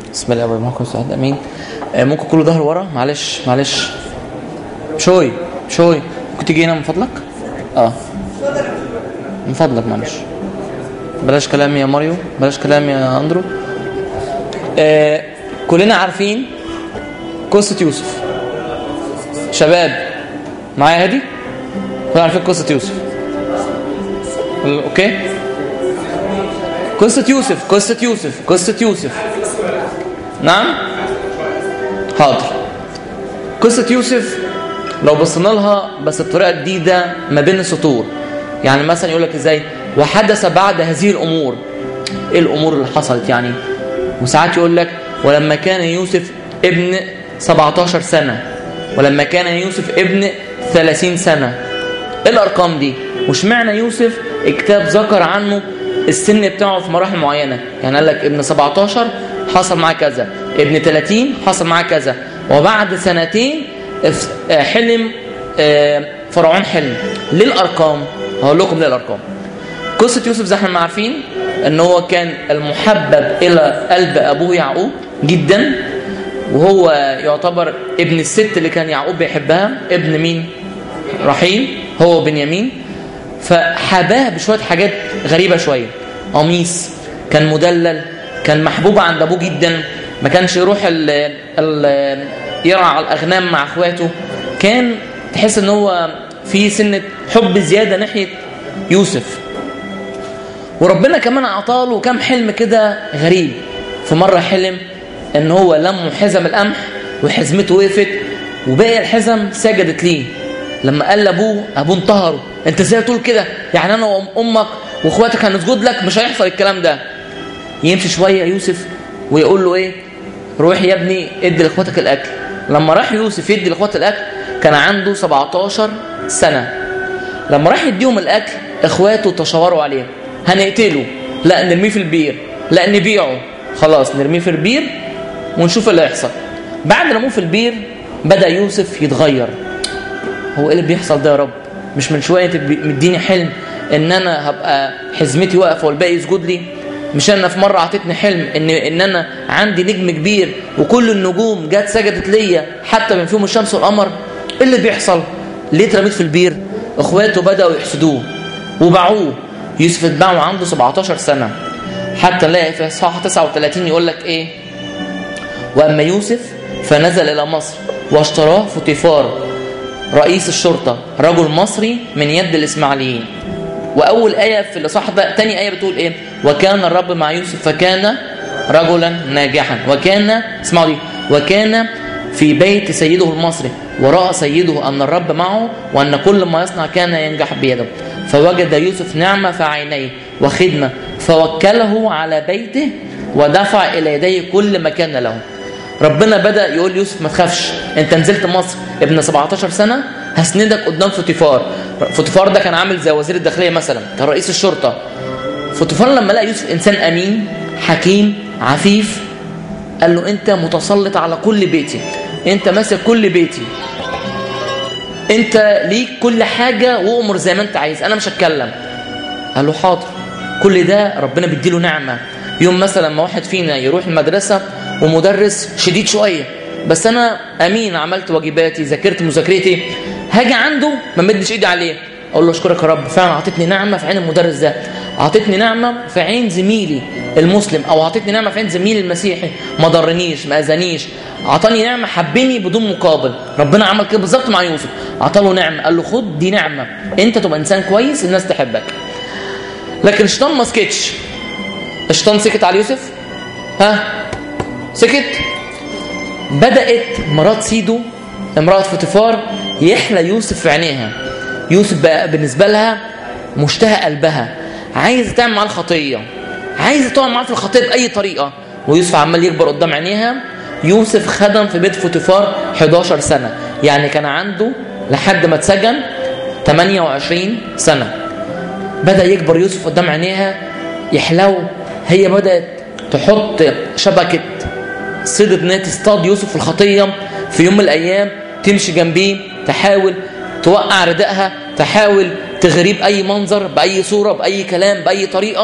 بسم الله الرحمن الرحيم امين آه، ممكن كله ظهر ورا معلش معلش شوي شوي ممكن تيجي هنا من فضلك اه من فضلك معلش بلاش كلام يا ماريو بلاش كلام يا اندرو آه كلنا عارفين قصة يوسف شباب معايا هادي كلنا عارفين قصة يوسف اوكي قصة يوسف قصة يوسف قصة يوسف نعم حاضر قصة يوسف لو بصينا لها بس بطريقة جديدة ما بين السطور يعني مثلا يقول لك ازاي وحدث بعد هذه الامور ايه الامور اللي حصلت يعني وساعات يقول لك ولما كان يوسف ابن 17 سنة ولما كان يوسف ابن 30 سنة ايه الارقام دي وش معنى يوسف الكتاب ذكر عنه السن بتاعه في مراحل معينة يعني قال لك ابن 17 حصل معاه كذا ابن 30 حصل معاه كذا وبعد سنتين حلم فرعون حلم ليه الارقام هقول لكم ليه الارقام قصه يوسف زي ما عارفين ان هو كان المحبب الى قلب ابوه يعقوب جدا وهو يعتبر ابن الست اللي كان يعقوب بيحبها ابن مين رحيل هو بنيامين فحباه بشويه حاجات غريبه شويه قميص كان مدلل كان محبوب عند ابوه جدا ما كانش يروح ال ال يرعى الاغنام مع اخواته كان تحس ان هو في سنه حب زياده ناحيه يوسف وربنا كمان اعطاله كام حلم كده غريب في مره حلم ان هو لم حزم القمح وحزمته وقفت وباقي الحزم سجدت ليه لما قال لابوه ابوه انتهره انت ازاي تقول كده يعني انا وامك واخواتك هنسجد لك مش هيحصل الكلام ده يمشي شويه يوسف ويقول له ايه روح يا ابني ادي لاخواتك الاكل لما راح يوسف يدي لاخواته الاكل كان عنده 17 سنه لما راح يديهم الاكل اخواته تشاوروا عليه هنقتله لا نرميه في البير لا نبيعه خلاص نرميه في البير ونشوف اللي هيحصل بعد ما رموه في البير بدا يوسف يتغير هو ايه اللي بيحصل ده يا رب مش من شويه مديني حلم ان انا هبقى حزمتي واقفه والباقي يسجد لي مش انا في مره عطيتني حلم ان ان انا عندي نجم كبير وكل النجوم جت سجدت ليا حتى من فيهم الشمس والقمر ايه اللي بيحصل ليه اترميت في البير اخواته بداوا يحسدوه وباعوه يوسف اتباعه عنده 17 سنه حتى نلاقي في اصحاح 39 يقول لك ايه واما يوسف فنزل الى مصر واشتراه فوتيفار رئيس الشرطه رجل مصري من يد الاسماعيليين واول ايه في الاصحاح ده تاني ايه بتقول ايه وكان الرب مع يوسف فكان رجلا ناجحا وكان اسمعوا دي وكان في بيت سيده المصري وراى سيده ان الرب معه وان كل ما يصنع كان ينجح بيده فوجد يوسف نعمه في عينيه وخدمه فوكله على بيته ودفع الى يديه كل ما كان له ربنا بدا يقول يوسف ما تخافش انت نزلت مصر ابن 17 سنه هسندك قدام فوتيفار فوتيفار ده كان عامل زي وزير الداخليه مثلا كان رئيس الشرطه فوتيفار لما لقى يوسف انسان امين حكيم عفيف قال له انت متسلط على كل بيتي انت ماسك كل بيتي انت ليك كل حاجه وامر زي ما انت عايز انا مش هتكلم قال له حاضر كل ده ربنا بيديله نعمه يوم مثلا ما واحد فينا يروح المدرسه ومدرس شديد شويه بس انا امين عملت واجباتي ذاكرت مذاكرتي هاجي عنده ما مدش ايدي عليه اقول له اشكرك يا رب فعلا اعطيتني نعمه في عين المدرس ده اعطيتني نعمه في عين زميلي المسلم او اعطيتني نعمه في عين زميلي المسيحي ما ضرنيش ما اذانيش اعطاني نعمه حبني بدون مقابل ربنا عمل كده بالظبط مع يوسف اعطاله نعمه قال له خد دي نعمه انت تبقى انسان كويس الناس تحبك لكن الشيطان ما سكتش الشيطان سكت على يوسف ها سكت بدات مرات سيدو امراه فوتيفار يحلى يوسف في عينيها يوسف بقى بالنسبه لها مشتهى قلبها عايزه تعمل معاه الخطيه عايزه تقع معاه في الخطيه باي طريقه ويوسف عمال يكبر قدام عينيها يوسف خدم في بيت فوتيفار 11 سنه يعني كان عنده لحد ما اتسجن 28 سنه بدا يكبر يوسف قدام عينيها يحلو هي بدات تحط شبكه صيد انها تصطاد يوسف في الخطيه في يوم من الايام تمشي جنبيه تحاول توقع ردائها تحاول تغريب اي منظر باي صوره باي كلام باي طريقه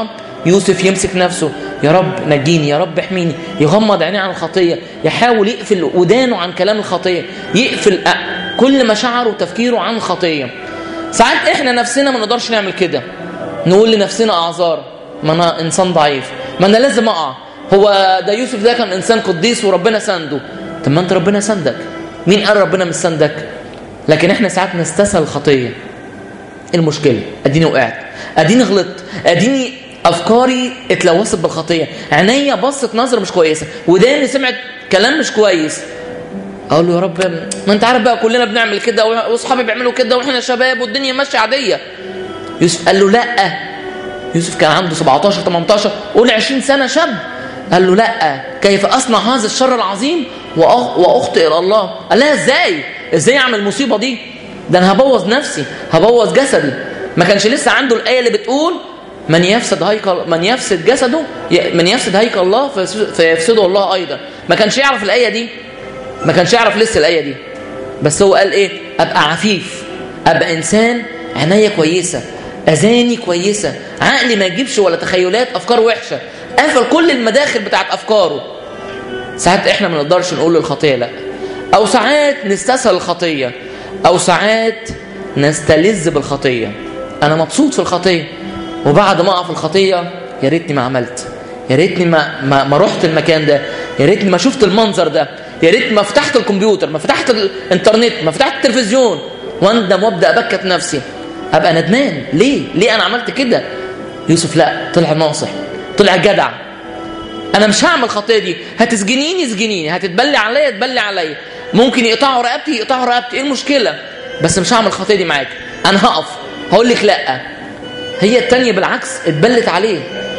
يوسف يمسك نفسه يا رب نجيني يا رب احميني يغمض عينيه عن الخطيه يحاول يقفل ودانه عن كلام الخطيه يقفل كل مشاعره وتفكيره عن الخطيه ساعات احنا نفسنا ما نقدرش نعمل كده نقول لنفسنا اعذار ما انا انسان ضعيف ما انا لازم اقع هو ده يوسف ده كان انسان قديس وربنا سنده طب ما انت ربنا سندك مين قال ربنا مش سندك لكن احنا ساعات نستسهل الخطيه ايه المشكله اديني وقعت اديني غلطت اديني افكاري اتلوثت بالخطيه عينيا بصت نظره مش كويسه وداني سمعت كلام مش كويس اقول له يا رب ما انت عارف بقى كلنا بنعمل كده واصحابي بيعملوا كده واحنا شباب والدنيا ماشيه عاديه يوسف قال له لا يوسف كان عنده 17 18 قول 20 سنه شاب قال له لا كيف اصنع هذا الشر العظيم واخطئ الى الله قال لها ازاي ازاي اعمل المصيبه دي ده انا هبوظ نفسي هبوظ جسدي ما كانش لسه عنده الايه اللي بتقول من يفسد هيكل من يفسد جسده من يفسد هيكل الله فيفسده الله ايضا ما كانش يعرف الايه دي ما كانش يعرف لسه الايه دي بس هو قال ايه ابقى عفيف ابقى انسان عناية كويسه اذاني كويسه عقلي ما يجيبش ولا تخيلات افكار وحشه قفل كل المداخل بتاعت افكاره ساعات احنا ما نقدرش نقول للخطيه لا او ساعات نستسهل الخطيه او ساعات نستلذ بالخطيه انا مبسوط في الخطيه وبعد ما اقع في الخطيه يا ريتني ما عملت يا ريتني ما ما, ما رحت المكان ده يا ريتني ما شفت المنظر ده يا ريت ما فتحت الكمبيوتر ما فتحت الانترنت ما فتحت التلفزيون واندم وابدا ابكت نفسي ابقى ندمان ليه ليه انا عملت كده يوسف لا طلع ناصح طلع جدع انا مش هعمل الخطيه دي هتسجنيني اسجنيني هتتبلي عليا تبلي عليا ممكن يقطعوا رقبتي يقطعوا رقبتي ايه المشكله بس مش هعمل الخطيه دي معاك انا هقف هقول لك لا هي التانية بالعكس اتبلت عليه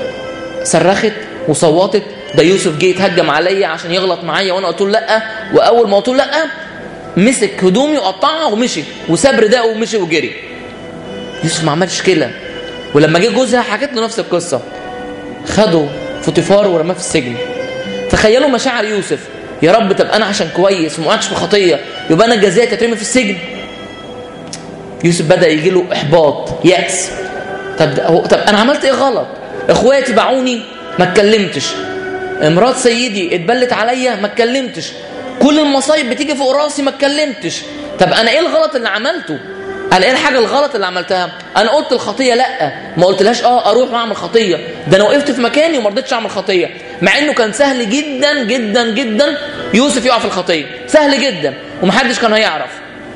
صرخت وصوتت ده يوسف جه يتهجم عليا عشان يغلط معايا وانا قلت له لا واول ما قلت له لا مسك هدومي وقطعها ومشي وساب رداءه ومشي وجري يوسف ما عملش كده ولما جه جوزها حكت له نفس القصه خده فوتيفار ورماه في السجن تخيلوا مشاعر يوسف يا رب طب انا عشان كويس وما وقعتش في خطيه يبقى انا جزاء تترمي في السجن يوسف بدا يجي له احباط ياس طب طب انا عملت ايه غلط اخواتي باعوني ما اتكلمتش مرات سيدي اتبلت عليا ما اتكلمتش كل المصايب بتيجي فوق راسي ما اتكلمتش طب انا ايه الغلط اللي عملته انا ايه الحاجه الغلط اللي عملتها انا قلت الخطيه لا ما قلتلهاش اه اروح واعمل خطيه ده انا وقفت في مكاني وما رضيتش اعمل خطيه مع انه كان سهل جدا جدا جدا يوسف يقع في الخطيه سهل جدا ومحدش كان هيعرف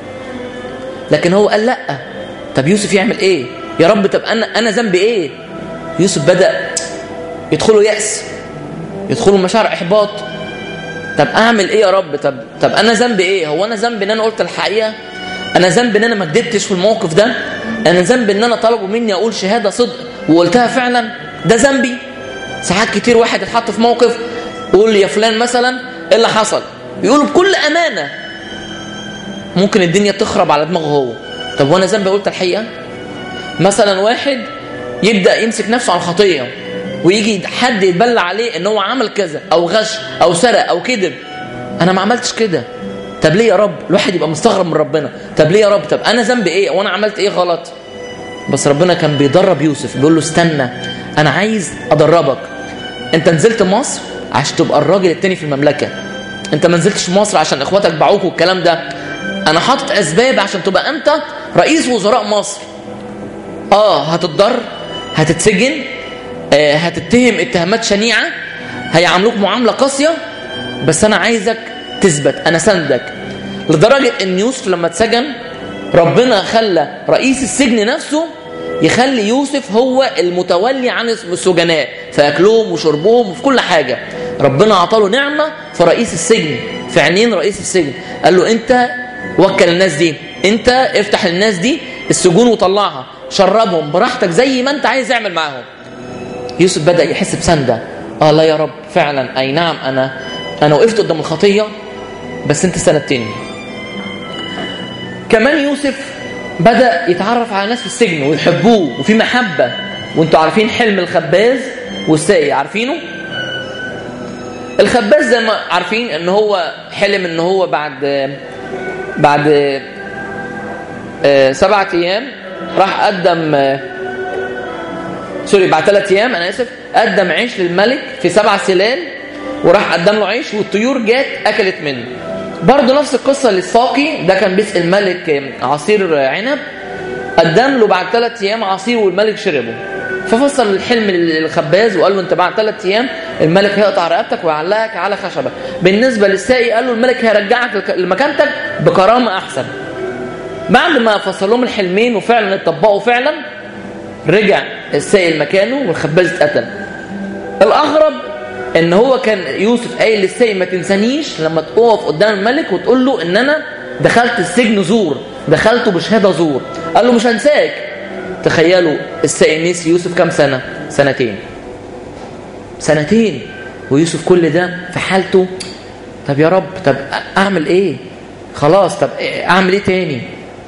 لكن هو قال لا طب يوسف يعمل ايه يا رب طب انا انا ذنبي ايه يوسف بدا يدخله ياس يدخلوا مشاعر احباط طب اعمل ايه يا رب طب طب انا ذنبي ايه هو انا ذنبي ان انا قلت الحقيقه انا ذنبي ان انا ما كدبتش في الموقف ده انا ذنبي ان انا طلبوا مني اقول شهاده صدق وقلتها فعلا ده ذنبي ساعات كتير واحد اتحط في موقف يقول يا فلان مثلا ايه اللي حصل يقول بكل امانه ممكن الدنيا تخرب على دماغه هو طب وانا ذنبي قلت الحقيقه مثلا واحد يبدا يمسك نفسه على الخطيه ويجي حد يتبلى عليه ان هو عمل كذا او غش او سرق او كذب انا ما عملتش كده طب ليه يا رب الواحد يبقى مستغرب من ربنا طب ليه يا رب طب انا ذنبي ايه وانا عملت ايه غلط بس ربنا كان بيدرب يوسف بيقول له استنى انا عايز ادربك انت نزلت مصر عشان تبقى الراجل التاني في المملكه انت ما نزلتش مصر عشان اخواتك باعوك والكلام ده انا حاطط اسباب عشان تبقى انت رئيس وزراء مصر اه هتتضر هتتسجن آه هتتهم اتهامات شنيعه هيعاملوك معامله قاسيه بس انا عايزك تثبت انا سندك لدرجه ان يوسف لما اتسجن ربنا خلى رئيس السجن نفسه يخلي يوسف هو المتولي عن السجناء في اكلهم وشربهم وفي كل حاجه ربنا اعطاله نعمه في رئيس السجن في عينين رئيس السجن قال له انت وكل الناس دي انت افتح الناس دي السجون وطلعها شربهم براحتك زي ما انت عايز اعمل معاهم يوسف بدا يحس بسنده اه لا يا رب فعلا اي نعم انا انا وقفت قدام الخطيه بس انت سندتني كمان يوسف بدا يتعرف على ناس في السجن ويحبوه وفي محبه وانتوا عارفين حلم الخباز والساقي عارفينه الخباز زي ما عارفين ان هو حلم ان هو بعد بعد سبعة ايام راح قدم سوري بعد ثلاث ايام انا اسف قدم عيش للملك في سبع سلال وراح قدم له عيش والطيور جت اكلت منه برضه نفس القصه للساقي ده كان بيسال الملك عصير عنب قدم له بعد ثلاث ايام عصير والملك شربه ففسر الحلم للخباز وقال له انت بعد ثلاث ايام الملك هيقطع رقبتك ويعلقك على خشبه بالنسبه للساقي قال له الملك هيرجعك لمكانتك بكرامه احسن بعد ما فصل لهم الحلمين وفعلا اتطبقوا فعلا رجع الساقي لمكانه والخباز اتقتل الاغرب ان هو كان يوسف قايل للساقي ما تنسانيش لما تقف قدام الملك وتقول له ان انا دخلت السجن زور دخلته بشهاده زور قال له مش هنساك تخيلوا الساقي نسي يوسف كام سنه سنتين سنتين ويوسف كل ده في حالته طب يا رب طب اعمل ايه خلاص طب اعمل ايه تاني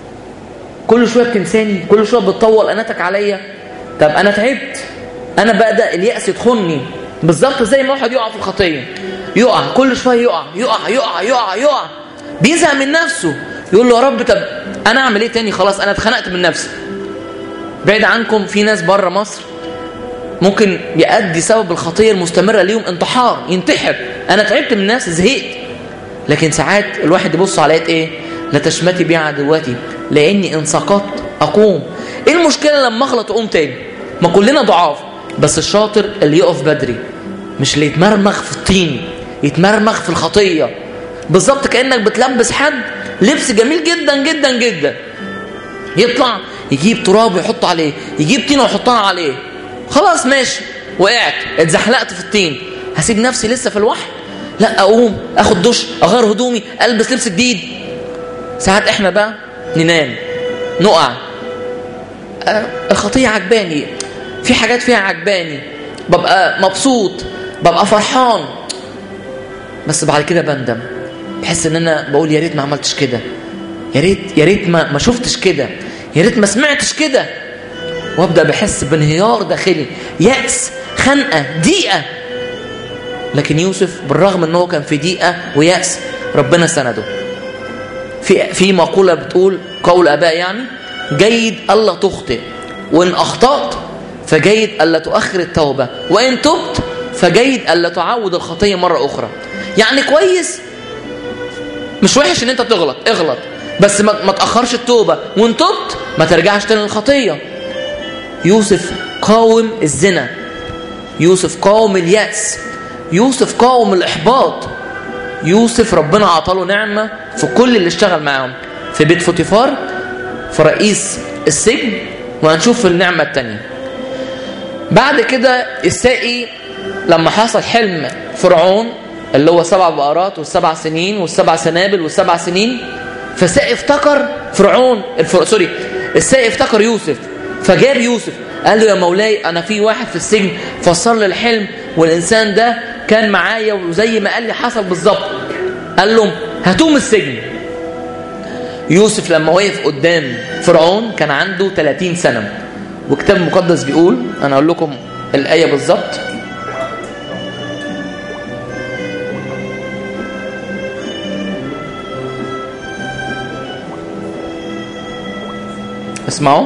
كل شويه بتنساني كل شويه بتطول اناتك عليا طب انا تعبت انا بدا الياس يدخلني بالظبط زي ما واحد يقع في الخطيه يقع كل شويه يقع يقع يقع يقع يقع بيزهق من نفسه يقول له يا رب طب انا اعمل ايه تاني خلاص انا اتخنقت من نفسي بعيد عنكم في ناس بره مصر ممكن يؤدي سبب الخطيه المستمره ليهم انتحار ينتحر انا تعبت من نفسي زهقت لكن ساعات الواحد يبص على ايه لا تشمتي بي عدوتي لاني ان سقطت اقوم ايه المشكله لما اغلط اقوم تاني ما كلنا ضعاف بس الشاطر اللي يقف بدري مش اللي يتمرمغ في الطين يتمرمغ في الخطيه بالظبط كانك بتلبس حد لبس جميل جدا جدا جدا يطلع يجيب تراب ويحطه عليه يجيب طينه ويحطها عليه خلاص ماشي وقعت اتزحلقت في الطين هسيب نفسي لسه في الوحل لا اقوم اخد دش اغير هدومي البس لبس جديد ساعات احنا بقى ننام نقع أه الخطيه عجباني في حاجات فيها عجباني ببقى مبسوط ببقى فرحان بس بعد كده بندم بحس ان انا بقول يا ريت ما عملتش كده يا ريت يا ريت ما ما شفتش كده يا ريت ما سمعتش كده وابدا بحس بانهيار داخلي يأس خنقه ضيقه لكن يوسف بالرغم ان هو كان في ضيقه ويأس ربنا سنده في في مقوله بتقول قول اباء يعني جيد الا تخطئ وان اخطات فجيد الا تؤخر التوبه وان تبت فجيد الا تعود الخطيه مره اخرى يعني كويس مش وحش ان انت تغلط اغلط بس ما, ما تاخرش التوبه وان تبت ما ترجعش تاني للخطيه يوسف قاوم الزنا يوسف قاوم اليأس يوسف قاوم الإحباط يوسف ربنا عطاله نعمة في كل اللي اشتغل معاهم في بيت فوتيفار في رئيس السجن وهنشوف النعمة التانية بعد كده الساقي لما حصل حلم فرعون اللي هو سبع بقرات والسبع سنين والسبع سنابل والسبع سنين فالساقي افتكر فرعون الفر... سوري الساقي افتكر يوسف فجاب يوسف قال له يا مولاي انا في واحد في السجن فسر لي الحلم والانسان ده كان معايا وزي ما قال لي حصل بالظبط قال لهم هاتوه من السجن يوسف لما وقف قدام فرعون كان عنده 30 سنه وكتاب المقدس بيقول انا اقول لكم الايه بالظبط اسمعوا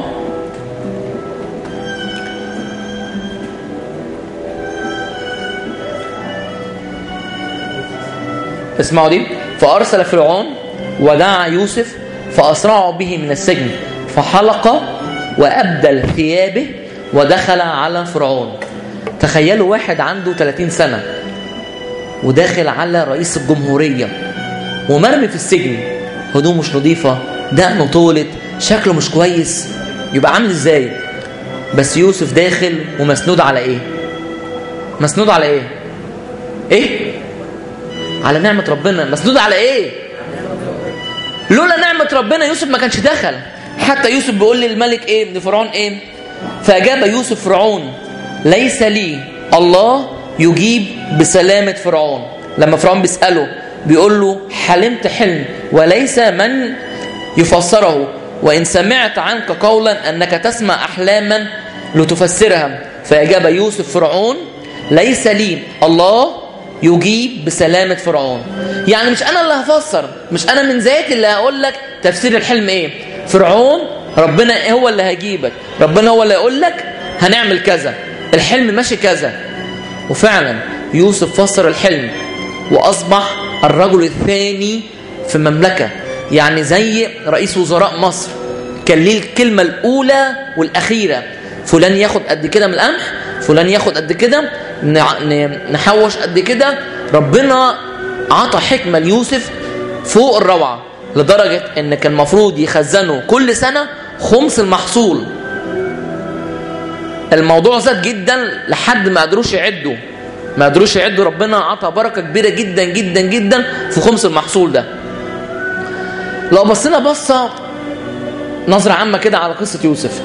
اسمعوا دي فأرسل فرعون ودعا يوسف فأسرعوا به من السجن فحلق وأبدل ثيابه ودخل على فرعون تخيلوا واحد عنده 30 سنة وداخل على رئيس الجمهورية ومرمي في السجن هدومه مش نظيفة دقنه طولت شكله مش كويس يبقى عامل ازاي بس يوسف داخل ومسنود على ايه مسنود على ايه ايه على نعمة ربنا مسنود على ايه لولا نعمة ربنا يوسف ما كانش دخل حتى يوسف بيقول للملك ايه ابن فرعون ايه فاجاب يوسف فرعون ليس لي الله يجيب بسلامة فرعون لما فرعون بيسأله بيقول له حلمت حلم وليس من يفسره وإن سمعت عنك قولا أنك تسمع أحلاما لتفسرها فأجاب يوسف فرعون ليس لي الله يجيب بسلامة فرعون يعني مش أنا اللي هفسر مش أنا من ذاتي اللي هقول لك تفسير الحلم إيه فرعون ربنا هو اللي هيجيبك ربنا هو اللي يقول لك هنعمل كذا الحلم ماشي كذا وفعلا يوسف فسر الحلم وأصبح الرجل الثاني في المملكة يعني زي رئيس وزراء مصر كان ليه الكلمة الأولى والأخيرة فلان ياخد قد كده من القمح فلان ياخد قد كده نحوش قد كده ربنا عطى حكمة ليوسف فوق الروعة لدرجة ان كان المفروض يخزنوا كل سنة خمس المحصول الموضوع زاد جدا لحد ما قدروش يعدوا ما قدروش يعدوا ربنا عطى بركة كبيرة جدا جدا جدا في خمس المحصول ده لو بصينا بصة نظرة عامة كده على قصة يوسف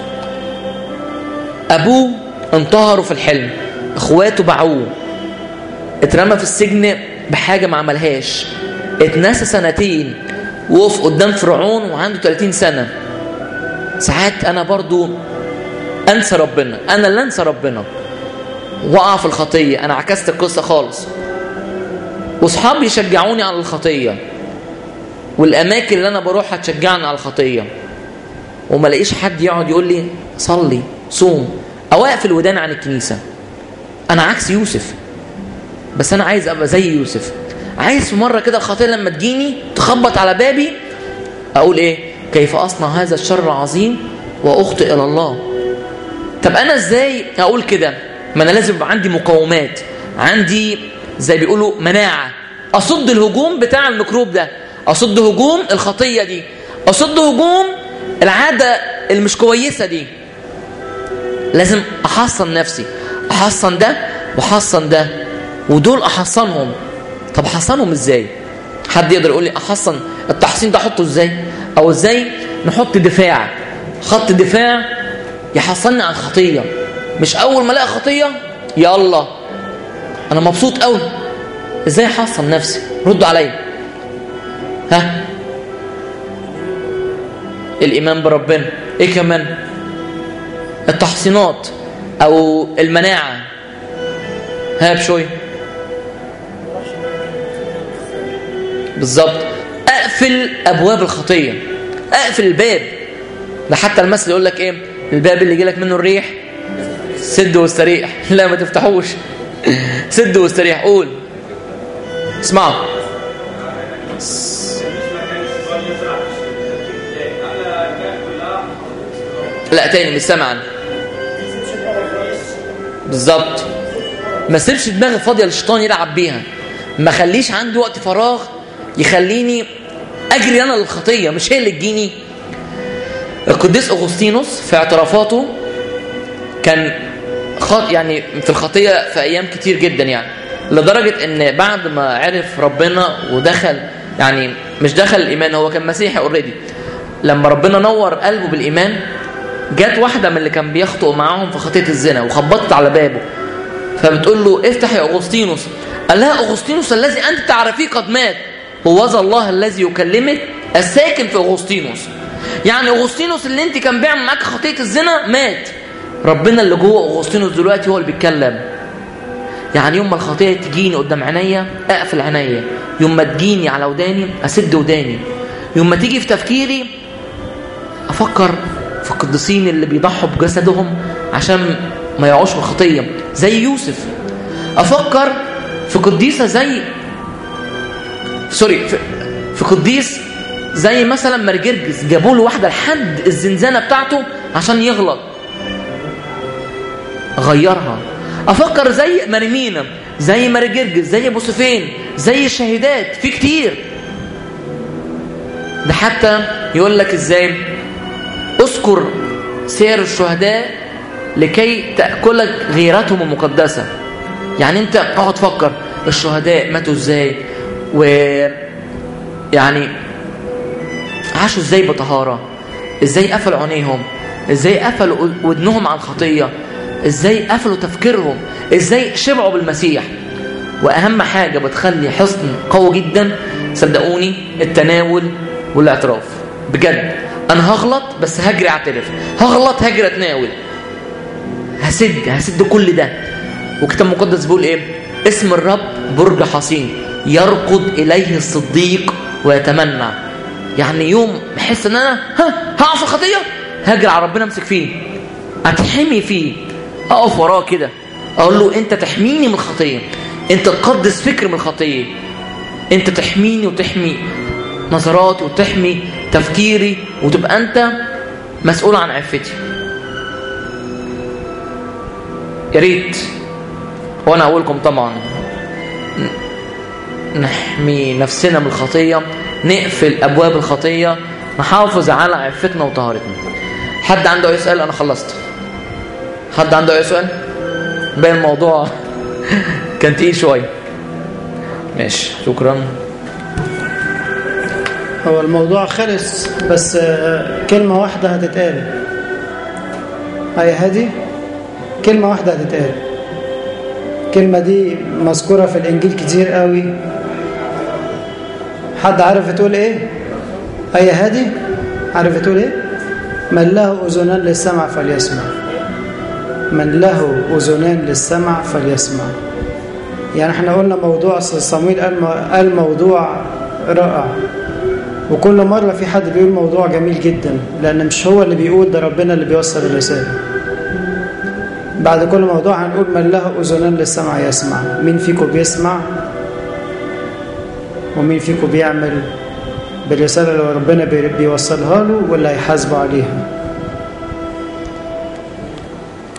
أبوه انتهروا في الحلم اخواته باعوه اترمى في السجن بحاجة ما عملهاش اتنسى سنتين وقف قدام فرعون وعنده 30 سنة ساعات أنا برضو أنسى ربنا أنا اللي أنسى ربنا وقع في الخطية أنا عكست القصة خالص وصحابي يشجعوني على الخطية والأماكن اللي أنا بروحها تشجعني على الخطية وما لاقيش حد يقعد يقول لي صلي صوم أو أقفل ودان عن الكنيسة أنا عكس يوسف بس أنا عايز أبقى زي يوسف عايز في مرة كده الخطية لما تجيني تخبط على بابي أقول إيه كيف أصنع هذا الشر العظيم وأخطئ إلى الله طب أنا إزاي أقول كده ما أنا لازم يبقى عندي مقاومات عندي زي بيقولوا مناعة أصد الهجوم بتاع الميكروب ده أصد هجوم الخطية دي أصد هجوم العادة المش كويسة دي لازم أحصن نفسي أحصن ده وأحصن ده ودول أحصنهم طب أحصنهم إزاي حد يقدر يقول لي أحصن التحصين ده أحطه إزاي أو إزاي نحط دفاع خط دفاع يحصلني عن الخطية مش أول ما ألاقي خطية يلا أنا مبسوط قوي إزاي أحصن نفسي ردوا عليا ها الإيمان بربنا إيه كمان التحصينات أو المناعة ها بشوي بالظبط أقفل أبواب الخطية أقفل الباب ده حتى المثل يقول لك إيه الباب اللي يجي لك منه الريح سد واستريح لا ما تفتحوش سد واستريح قول اسمعوا لا تاني مش سامعا بالظبط ما سيبش دماغي فاضيه للشيطان يلعب بيها ما خليش عندي وقت فراغ يخليني اجري انا للخطيه مش هي اللي تجيني القديس اغسطينوس في اعترافاته كان خط يعني في الخطيه في ايام كتير جدا يعني لدرجه ان بعد ما عرف ربنا ودخل يعني مش دخل الايمان هو كان مسيحي اوريدي لما ربنا نور قلبه بالايمان جت واحده من اللي كان بيخطئ معاهم في خطيه الزنا وخبطت على بابه فبتقول له افتح يا اغسطينوس قال لها اغسطينوس الذي انت تعرفيه قد مات هو ذا الله الذي يكلمك الساكن في اغسطينوس يعني اغسطينوس اللي انت كان بيعمل معاك خطيه الزنا مات ربنا اللي جوه اغسطينوس دلوقتي هو اللي بيتكلم يعني يوم ما الخطيه تجيني قدام عينيا اقفل عينيا يوم ما تجيني على وداني اسد وداني يوم ما تيجي في تفكيري افكر في القديسين اللي بيضحوا بجسدهم عشان ما يقعوش في الخطيه زي يوسف افكر في قديسه زي سوري في, في قديس زي مثلا مرجرجس جابوا له واحده لحد الزنزانه بتاعته عشان يغلط غيرها افكر زي مريمينا زي مرجرجس زي ابو سفين زي الشهيدات في كتير ده حتى يقول لك ازاي اذكر سير الشهداء لكي تاكلك غيرتهم المقدسه يعني انت اقعد فكر الشهداء ماتوا ازاي و يعني عاشوا ازاي بطهارة ازاي قفلوا عينيهم ازاي قفلوا ودنهم عن الخطية ازاي قفلوا تفكيرهم ازاي شبعوا بالمسيح واهم حاجة بتخلي حصن قوي جدا صدقوني التناول والاعتراف بجد انا هغلط بس هجري اعترف هغلط هجري اتناول هسد هسد كل ده وكتاب مقدس بيقول ايه اسم الرب برج حصين يركض اليه الصديق ويتمنى يعني يوم بحس ان انا ها هقع في الخطيه هجري على ربنا امسك فيه اتحمي فيه اقف وراه كده اقول له انت تحميني من الخطيه انت تقدس فكر من الخطيه انت تحميني وتحمي نظراتي وتحمي تفكيري وتبقى انت مسؤول عن عفتي يا ريت وانا اقولكم طبعا نحمي نفسنا من الخطيه نقفل ابواب الخطيه نحافظ على عفتنا وطهارتنا حد عنده اي سؤال انا خلصت حد عنده اي سؤال باين الموضوع كان تقيل شويه ماشي شكرا هو الموضوع خلص بس كلمة واحدة هتتقال هاي هادي كلمة واحدة هتتقال الكلمة دي مذكورة في الإنجيل كتير قوي حد عارف تقول إيه أي هادي عارف تقول إيه من له أذنان للسمع فليسمع من له أذنان للسمع فليسمع يعني احنا قلنا موضوع صمويل قال موضوع رائع وكل مرة في حد بيقول موضوع جميل جدا لأن مش هو اللي بيقول ده ربنا اللي بيوصل الرسالة بعد كل موضوع هنقول من له أذنان للسمع يسمع مين فيكم بيسمع ومين فيكم بيعمل بالرسالة اللي ربنا بيوصلها له ولا هيحاسبه عليها